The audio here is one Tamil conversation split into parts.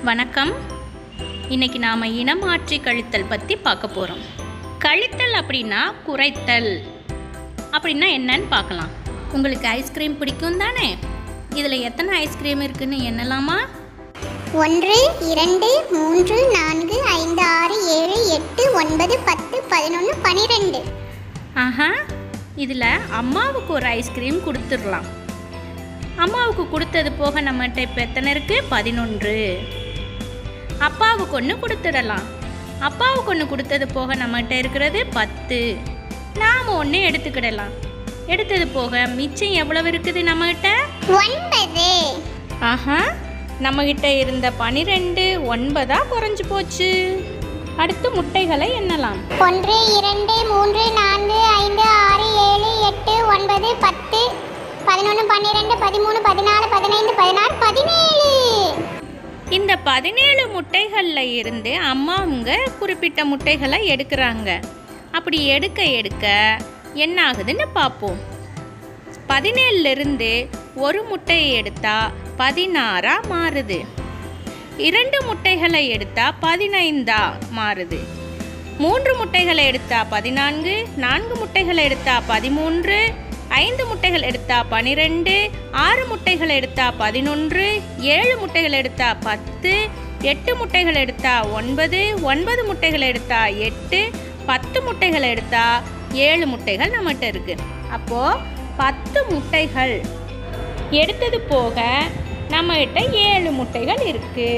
வணக்கம் இன்னைக்கு நாம் இனமாற்றி கழித்தல் பற்றி பார்க்க போகிறோம் கழித்தல் அப்படின்னா குறைத்தல் அப்படின்னா என்னன்னு பார்க்கலாம் உங்களுக்கு ஐஸ்கிரீம் பிடிக்கும் தானே இதில் எத்தனை ஐஸ்கிரீம் இருக்குன்னு எண்ணலாமா ஒன்று இரண்டு மூன்று நான்கு ஐந்து ஆறு ஏழு எட்டு ஒன்பது பத்து பதினொன்று பனிரெண்டு ஆஹா இதில் அம்மாவுக்கு ஒரு ஐஸ்கிரீம் கொடுத்துடலாம் அம்மாவுக்கு கொடுத்தது போக நம்மகிட்ட இப்போ எத்தனை இருக்குது பதினொன்று அப்பாவுக்கு ஒன்று கொடுத்துடலாம் அப்பாவுக்கு ஒன்று கொடுத்தது போக நம்மகிட்ட இருக்கிறது பத்து நாம் ஒன்று எடுத்துக்கிடலாம் எடுத்தது போக மிச்சம் எவ்வளவு இருக்குது நம்மகிட்ட ஒன்பது ஆஹா நம்மகிட்ட இருந்த பனிரெண்டு ஒன்பதா குறைஞ்சு போச்சு அடுத்து முட்டைகளை எண்ணலாம் ஒன்று இரண்டு மூன்று நான்கு ஐந்து ஆறு ஏழு எட்டு ஒன்பது பத்து பதினொன்று பன்னிரெண்டு பதிமூணு பதினாலு பதினைந்து பதினாறு பதினேழு இந்த பதினேழு முட்டைகளில் இருந்து அம்மாவுங்க குறிப்பிட்ட முட்டைகளை எடுக்கிறாங்க அப்படி எடுக்க எடுக்க என்ன ஆகுதுன்னு பார்ப்போம் பதினேழுலேருந்து ஒரு முட்டையை எடுத்தா பதினாறா மாறுது இரண்டு முட்டைகளை எடுத்தா பதினைந்தா மாறுது மூன்று முட்டைகளை எடுத்தா பதினான்கு நான்கு முட்டைகளை எடுத்தா பதிமூன்று ஐந்து முட்டைகள் எடுத்தா பனிரெண்டு ஆறு முட்டைகள் எடுத்தா பதினொன்று ஏழு முட்டைகள் எடுத்தா பத்து எட்டு முட்டைகள் எடுத்தா ஒன்பது ஒன்பது முட்டைகள் எடுத்தா எட்டு பத்து முட்டைகள் எடுத்தா ஏழு முட்டைகள் நம்மகிட்ட இருக்கு அப்போ பத்து முட்டைகள் எடுத்தது போக நம்மகிட்ட ஏழு முட்டைகள் இருக்கு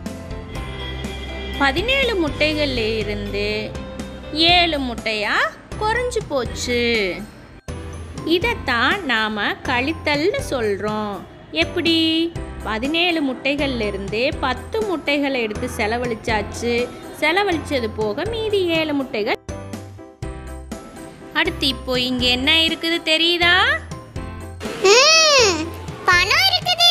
பதினேழு முட்டைகள்ல இருந்து ஏழு முட்டையா குறைஞ்சு போச்சு இதைத்தான் நாம் கழித்தல்னு சொல்கிறோம் எப்படி பதினேழு முட்டைகள்ல இருந்து பத்து முட்டைகளை எடுத்து செலவழிச்சாச்சு செலவழிச்சது போக மீதி ஏழு முட்டைகள் அடுத்து இப்போ இங்க என்ன இருக்குது தெரியுதா ம், பணம் இருக்குது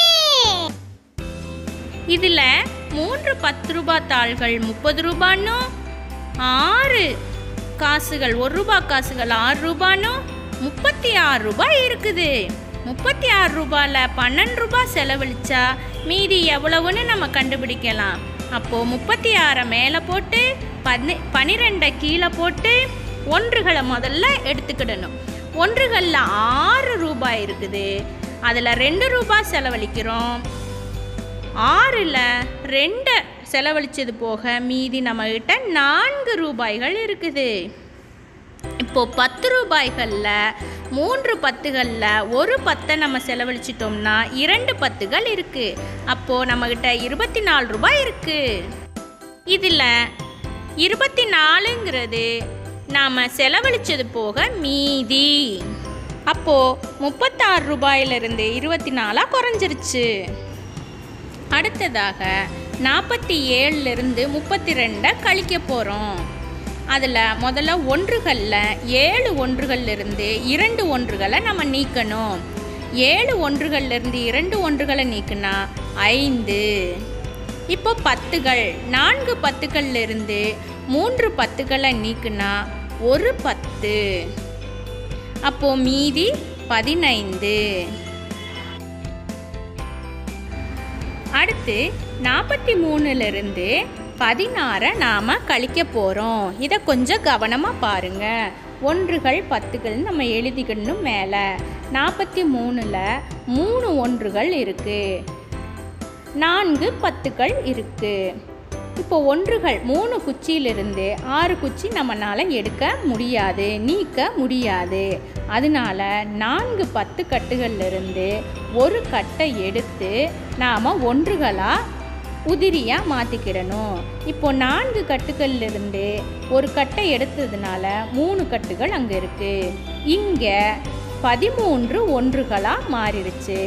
இதுல மூன்று பத்து ரூபாய் தாள்கள் முப்பது ரூபான்னும் ஆறு காசுகள் ஒரு ரூபாய் காசுகள் ஆறு ரூபான்னும் முப்பத்தி ஆறு ரூபாய் இருக்குது முப்பத்தி ஆறு ரூபாயில் பன்னெண்டு ரூபாய் செலவழிச்சா மீதி எவ்வளவுன்னு நம்ம கண்டுபிடிக்கலாம் அப்போது முப்பத்தி ஆறை மேலே போட்டு பன்னி பன்னிரெண்டை கீழே போட்டு ஒன்றுகளை முதல்ல எடுத்துக்கிடணும் ஒன்றுகளில் ஆறு ரூபாய் இருக்குது அதில் ரெண்டு ரூபாய் செலவழிக்கிறோம் ஆறில் ரெண்டை செலவழிச்சது போக மீதி நம்மகிட்ட நான்கு ரூபாய்கள் இருக்குது இப்போ பத்து ரூபாய்களில் மூன்று பத்துகளில் ஒரு பத்தை நம்ம செலவழிச்சிட்டோம்னா இரண்டு பத்துகள் இருக்கு அப்போ நம்மகிட்ட இருபத்தி நாலு ரூபாய் இருக்கு இதில் இருபத்தி நாலுங்கிறது நாம் செலவழிச்சது போக மீதி அப்போ முப்பத்தாறு ரூபாயிலிருந்து இருபத்தி நாலாக குறைஞ்சிருச்சு அடுத்ததாக நாற்பத்தி ஏழுலேருந்து முப்பத்தி ரெண்டை கழிக்க போகிறோம் அதில் முதல்ல ஒன்றுகளில் ஏழு ஒன்றுகள்ல இருந்து இரண்டு ஒன்றுகளை நம்ம நீக்கணும் ஏழு ஒன்றுகள்ல இருந்து இரண்டு ஒன்றுகளை நீக்குனா ஐந்து இப்போ பத்துகள் நான்கு பத்துகள்ல இருந்து மூன்று பத்துகளை நீக்குனா ஒரு பத்து அப்போ மீதி பதினைந்து அடுத்து நாற்பத்தி மூணுலேருந்து பதினாறை நாம் கழிக்க போகிறோம் இதை கொஞ்சம் கவனமாக பாருங்க ஒன்றுகள் பத்துகள் நம்ம எழுதிக்கணும் மேலே நாற்பத்தி மூணில் மூணு ஒன்றுகள் இருக்குது நான்கு பத்துக்கள் இருக்குது இப்போ ஒன்றுகள் மூணு குச்சியிலிருந்து ஆறு குச்சி நம்மளால் எடுக்க முடியாது நீக்க முடியாது அதனால நான்கு பத்து கட்டுகள்லேருந்து ஒரு கட்டை எடுத்து நாம் ஒன்றுகளாக உதிரியாக மாற்றிக்கிடணும் இப்போ நான்கு கட்டுகள்லேருந்து ஒரு கட்டை எடுத்ததுனால மூணு கட்டுகள் அங்கே இருக்குது இங்கே பதிமூன்று ஒன்றுகளாக மாறிடுச்சு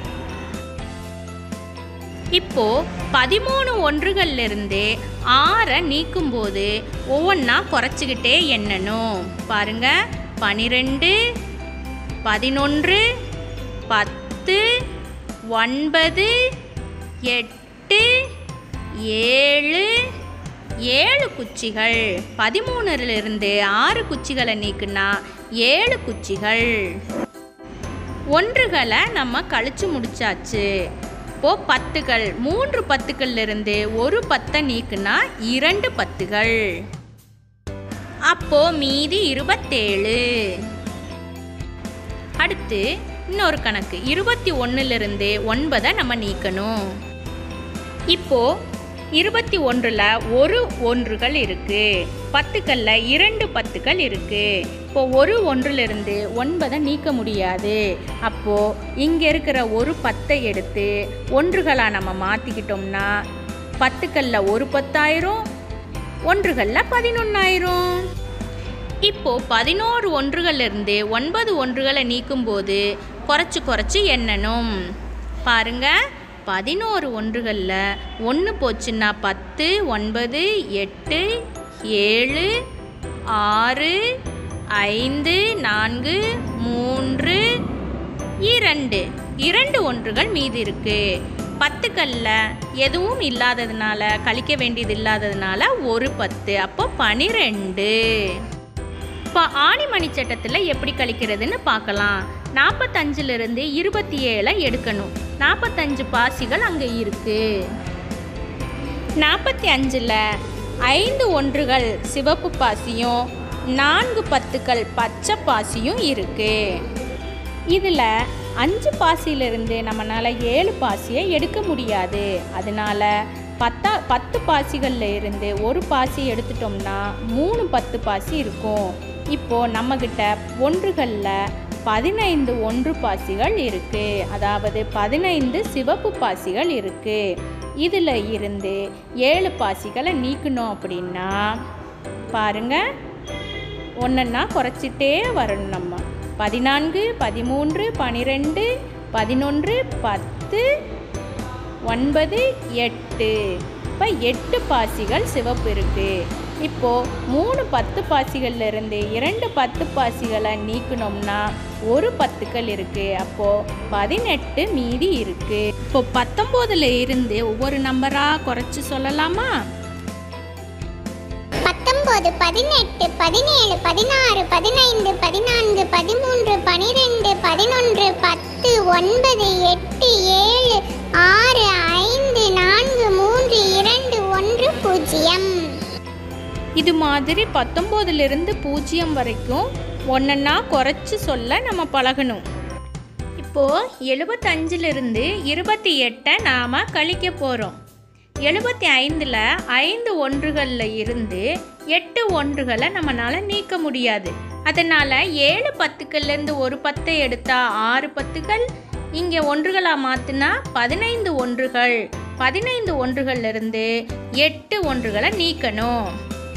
இப்போ பதிமூணு ஒன்றுகள்ல இருந்து ஆறை நீக்கும்போது ஒவ்வொன்றா குறைச்சிக்கிட்டே எண்ணணும் பாருங்க பனிரெண்டு பதினொன்று பத்து ஒன்பது எட்டு ஏழு ஏழு குச்சிகள் பதிமூணுலேருந்து ஆறு குச்சிகளை நீக்குனா ஏழு குச்சிகள் ஒன்றுகளை நம்ம கழிச்சு முடிச்சாச்சு அப்போ பத்துகள் மூன்று பத்துக்கள்ல இருந்து ஒரு பத்தை நீக்குனா இரண்டு பத்துகள் அப்போ மீதி இருபத்தேழு அடுத்து இன்னொரு கணக்கு இருபத்தி ஒன்றுலேருந்து ஒன்பதை நம்ம நீக்கணும் இப்போ இருபத்தி ஒன்றில் ஒரு ஒன்றுகள் இருக்கு பத்துக்களில் இரண்டு பத்துக்கள் இருக்கு இப்போ ஒரு ஒன்றிலிருந்து ஒன்பதை நீக்க முடியாது அப்போ இங்கே இருக்கிற ஒரு பத்தை எடுத்து ஒன்றுகளாக நம்ம மாற்றிக்கிட்டோம்னா பத்துக்களில் ஒரு பத்தாயிரம் ஒன்றுகளில் பதினொன்னாயிரம் இப்போ பதினோரு ஒன்றுகள்ல இருந்து ஒன்பது ஒன்றுகளை நீக்கும்போது குறைச்சு குறைச்சு எண்ணணும் பாருங்க பதினோரு ஒன்றுகளில் ஒன்று போச்சுன்னா பத்து ஒன்பது எட்டு ஏழு ஆறு ஐந்து நான்கு மூன்று இரண்டு இரண்டு ஒன்றுகள் மீதி இருக்கு பத்துக்கல்ல எதுவும் இல்லாததுனால கழிக்க வேண்டியது இல்லாததுனால ஒரு பத்து அப்போ பனிரெண்டு இப்போ ஆணிமணி சட்டத்தில் எப்படி கழிக்கிறதுன்னு பார்க்கலாம் நாற்பத்தஞ்சிலிருந்து இருபத்தி ஏழை எடுக்கணும் நாற்பத்தஞ்சு பாசிகள் அங்கே இருக்கு நாற்பத்தி அஞ்சில் ஐந்து ஒன்றுகள் சிவப்பு பாசியும் நான்கு பத்துக்கள் பச்சை பாசியும் இருக்கு இதில் அஞ்சு பாசியிலிருந்து நம்மளால் ஏழு பாசியை எடுக்க முடியாது அதனால பத்தா பத்து பாசிகளில் இருந்து ஒரு பாசி எடுத்துட்டோம்னா மூணு பத்து பாசி இருக்கும் இப்போ நம்மக்கிட்ட ஒன்றுகளில் பதினைந்து ஒன்று பாசிகள் இருக்கு அதாவது பதினைந்து சிவப்பு பாசிகள் இருக்கு இதில் இருந்து ஏழு பாசிகளை நீக்கணும் அப்படின்னா பாருங்க ஒன்றா குறைச்சிட்டே வரணும் நம்ம பதினான்கு பதிமூன்று பனிரெண்டு பதினொன்று பத்து ஒன்பது எட்டு இப்போ எட்டு பாசிகள் சிவப்பு இருக்கு இப்போ மூணு பத்து பாசிகள்ல இருந்து இரண்டு பத்து பாசிகளை நீக்கணும்னா ஒரு பத்துக்கள் இருக்கு அப்போ பதினெட்டு மீதி இருக்கு இப்போ பத்தொம்போதுல இருந்து ஒவ்வொரு நம்பரா குறைச்சு சொல்லலாமா பத்தொன்பது பதினெட்டு பதினேழு பதினாறு பதினைந்து பதினான்கு பதிமூன்று பனிரெண்டு பதினொன்று பத்து ஒன்பது எட்டு ஏழு ஆறு ஐந்து நான்கு மூன்று இரண்டு ஒன்று பூஜ்ஜியம் இது மாதிரி பத்தொம்போதுலேருந்து பூஜ்ஜியம் வரைக்கும் ஒன்றா குறைச்சி சொல்ல நம்ம பழகணும் இப்போது எழுபத்தஞ்சிலிருந்து இருபத்தி எட்டை நாம் கழிக்க போகிறோம் எழுபத்தி ஐந்தில் ஐந்து ஒன்றுகளில் இருந்து எட்டு ஒன்றுகளை நம்மளால் நீக்க முடியாது அதனால் ஏழு பத்துக்கள்லேருந்து ஒரு பத்தை எடுத்தால் ஆறு பத்துக்கள் இங்கே ஒன்றுகளாக மாற்றினா பதினைந்து ஒன்றுகள் பதினைந்து ஒன்றுகள்ல இருந்து எட்டு ஒன்றுகளை நீக்கணும்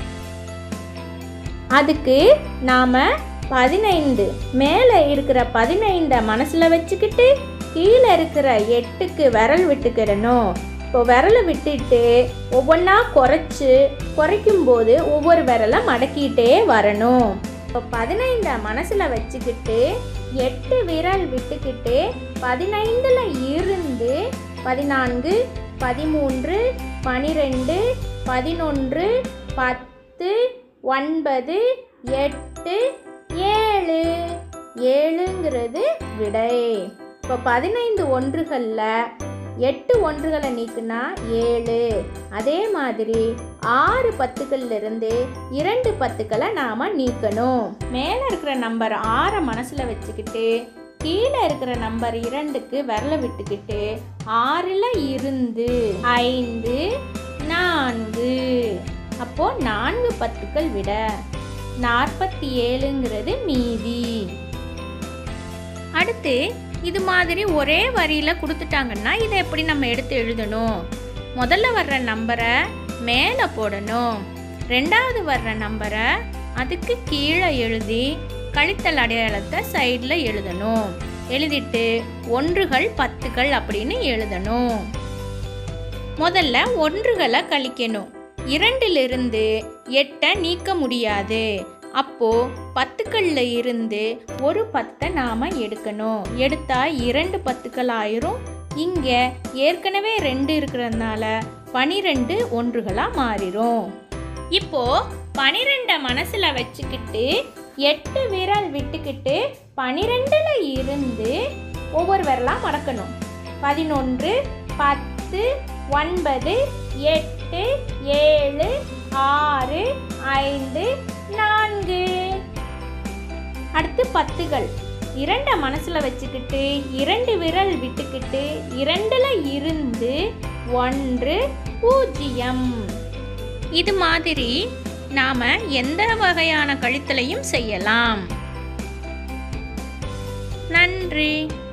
அதுக்கு நாம் பதினைந்து மேலே இருக்கிற பதினைந்தை மனசில் வச்சுக்கிட்டு கீழே இருக்கிற எட்டுக்கு விரல் விட்டுக்கிறணும் இப்போ விரலை விட்டுட்டு ஒவ்வொன்றா குறைச்சி குறைக்கும்போது ஒவ்வொரு விரலை மடக்கிட்டே வரணும் இப்போ பதினைந்தை மனசில் வச்சுக்கிட்டு எட்டு விரல் விட்டுக்கிட்டு பதினைந்தில் இருந்து பதினான்கு பதிமூன்று பனிரெண்டு பதினொன்று பத்து ஒன்பது எட்டு ஏழு ஏழுங்கிறது விடை இப்போ பதினைந்து ஒன்றுகளில் எட்டு ஒன்றுகளை நீக்குனா ஏழு அதே மாதிரி ஆறு பத்துக்கள்ல இருந்து இரண்டு பத்துக்களை நாம் நீக்கணும் மேலே இருக்கிற நம்பர் ஆறை மனசில் வச்சுக்கிட்டு கீழே இருக்கிற நம்பர் இரண்டுக்கு விரல விட்டுக்கிட்டு ஆறில் இருந்து ஐந்து நான்கு அப்போ நான்கு பத்துக்கள் விட நாற்பத்தி ஏழுங்கிறது மீதி அடுத்து இது மாதிரி ஒரே வரியில் கொடுத்துட்டாங்கன்னா இதை எப்படி நம்ம எடுத்து எழுதணும் முதல்ல வர்ற நம்பரை மேலே போடணும் ரெண்டாவது வர்ற நம்பரை அதுக்கு கீழே எழுதி கழித்தல் அடையாளத்தை சைடில் எழுதணும் எழுதிட்டு ஒன்றுகள் பத்துகள் அப்படின்னு எழுதணும் முதல்ல ஒன்றுகளை கழிக்கணும் இரண்டிலிருந்து எட்டை நீக்க முடியாது அப்போ பத்துக்கள்ல இருந்து ஒரு பத்தை நாம எடுக்கணும் எடுத்தா இரண்டு பத்துக்கள் ஆயிரும் இங்க ஏற்கனவே ரெண்டு இருக்கிறதுனால பனிரெண்டு ஒன்றுகளா மாறிடும் இப்போ பனிரெண்டை மனசுல வச்சுக்கிட்டு எட்டு விரல் விட்டுக்கிட்டு பனிரெண்டுல இருந்து ஒவ்வொரு விரலா மடக்கணும் பதினொன்று பத்து ஒன்பது எட்டு ஏழு ஆறு ஐந்து நான்கு அடுத்து பத்துகள் இரண்டை மனசில் வச்சுக்கிட்டு இரண்டு விரல் விட்டுக்கிட்டு இரண்டில் இருந்து ஒன்று பூஜ்ஜியம் இது மாதிரி நாம் எந்த வகையான கழித்தலையும் செய்யலாம் நன்றி